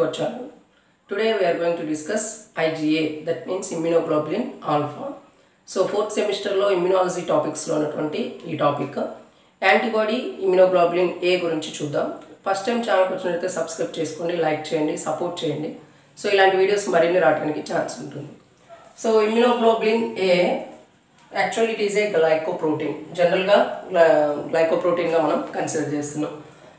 our channel. Today we are going to discuss IgA that means immunoglobulin alpha. So fourth సెమిస్టర్లో immunology టాపిక్స్లో ఉన్నటువంటి ఈ topic antibody immunoglobulin ఏ గురించి చూద్దాం first time ఛానల్కి వచ్చినట్లయితే సబ్స్క్రైబ్ చేసుకోండి లైక్ చేయండి సపోర్ట్ చేయండి సో ఇలాంటి వీడియోస్ మరిన్ని రావడానికి ఛాన్స్ ఉంటుంది so immunoglobulin A actually it is a glycoprotein జనరల్గా గ్లైకోప్రోటీన్గా మనం కన్సిడర్ చేస్తున్నాం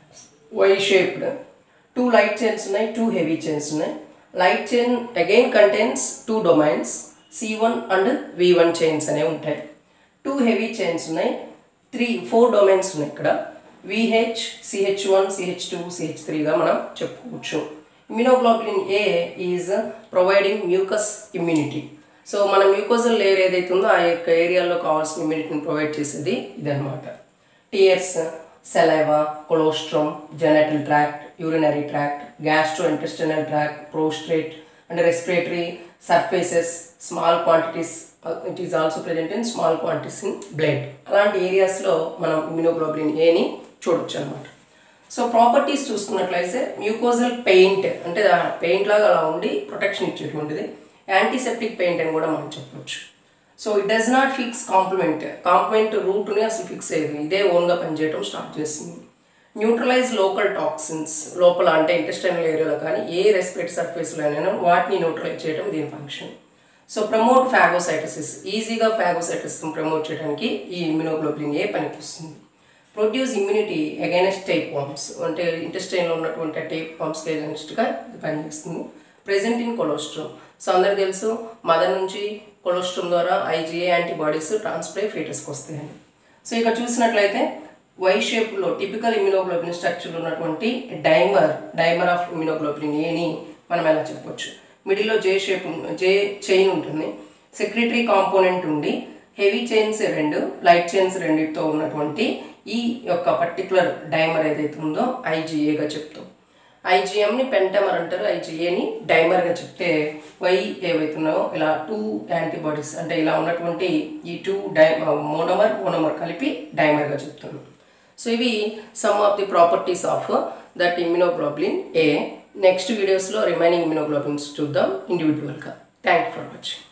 Y shaped two light chains ఉన్నాయి టూ హెవీ చైన్స్ ఉన్నాయి light chain again contains two domains C one and V one chains అనేవి ఉంటాయి టూ హెవీ చైన్స్ ఉన్నాయి three four domains ఉన్నాయి ఇక్కడ VH CH one CH two CH త్రీగా మనం చెప్పుకోవచ్చు immunoglobulin A is providing mucus immunity so మన mucosal layer ఏదైతే ఉందో ఆ యొక్క ఏరియాలో కావాల్సిన ఇమ్యూనిటీని ప్రొవైడ్ చేసేది ఇదనమాట tears saliva colostrum genital tract urinary tract gastrointestinal tract prostate and respiratory surfaces small quantities it is also present in small quantities in blood అలాంటి ఏరియాస్లో మనం ఇమ్యూనోగ్లోబులిన్ ఏని చూడొచ్చు అనమాట సో ప్రాపర్టీస్ చూసుకున్నట్లయితే మ్యూకోజల్ పెయింట్ అంటే పెయింట్ లాగా అలా ఉండి ప్రొటెక్షన్ ఇచ్చేటువంటిది యాంటీసెప్టిక్ పెయింట్ అని కూడా మనం చెప్పొచ్చు so it does not fix complement complement రూట్ని అసలు ఫిక్స్ అయ్యేది ఇదే ఓన్గా పనిచేయడం స్టార్ట్ చేసింది న్యూట్రలైజ్ లోకల్ టాక్సిన్స్ లోపల అంటే ఇంటెస్టైనల్ ఏరియాలో కానీ ఏ రెస్పిరేటరీ సర్ఫేస్లో అయినా వాటిని న్యూట్రలైజ్ చేయడం దీని ఫంక్షన్ సో ప్రమోట్ ఫ్యాగోసైటసిస్ ఈజీగా ఫ్యాగోసైటస్ ప్రమోట్ చేయడానికి ఈ ఇమ్యునోగ్లోబులిన్ ఏ పనికొస్తుంది produce immunity against type worms అంటే ఇంటెస్టైన్లో ఉన్నటువంటి టైప్ వామ్స్కి అగైనెస్ట్గా ఇది పనిచేస్తుంది ప్రెజెంట్ ఇన్ కొలెస్ట్రాల్ సో అందరికి తెలుసు మదర్ నుంచి కొలెస్ట్రాల్ ద్వారా ఐజీఏ యాంటీబాడీస్ ట్రాన్స్ఫర్ అయ్యి ఫీటస్కి వస్తాయండి సో ఇక్కడ చూసినట్లయితే వై షేప్లో టిపికల్ ఇమ్యునోగ్లోబులిన్ స్ట్రక్చర్ ఉన్నటువంటి డైమర్ డైమర్ ఆఫ్ ఇమ్యునోగ్లోబులిన్ ఏని మనం ఎలా చెప్పొచ్చు మిడిల్లో జే షేప్ జే చైన్ ఉంటుంది సెక్రటరీ కాంపోనెంట్ ఉండి హెవీ చైన్స్ రెండు లైట్ చైన్స్ రెండింటితో ఉన్నటువంటి ఈ యొక్క పర్టికులర్ డైమర్ ఏదైతే ఉందో ఐజీఏగా చెప్తాం ఐజీఎంని పెంటమర్ అంటారు ఐజీఏని డైమర్గా చెప్తే వై ఏవైతున్నాయో ఇలా టూ యాంటీబాడీస్ అంటే ఇలా ఉన్నటువంటి ఈ టూ డై మోనోమర్ మోనోమర్ కలిపి డైమర్గా చెప్తున్నాం సో ఇవి some of the properties of that immunoglobulin A next వీడియోస్లో రిమైనింగ్ ఇమ్యునోగ్లోబులిన్స్ చూద్దాం ఇండివిజువల్గా థ్యాంక్ యూ ఫర్ వాచింగ్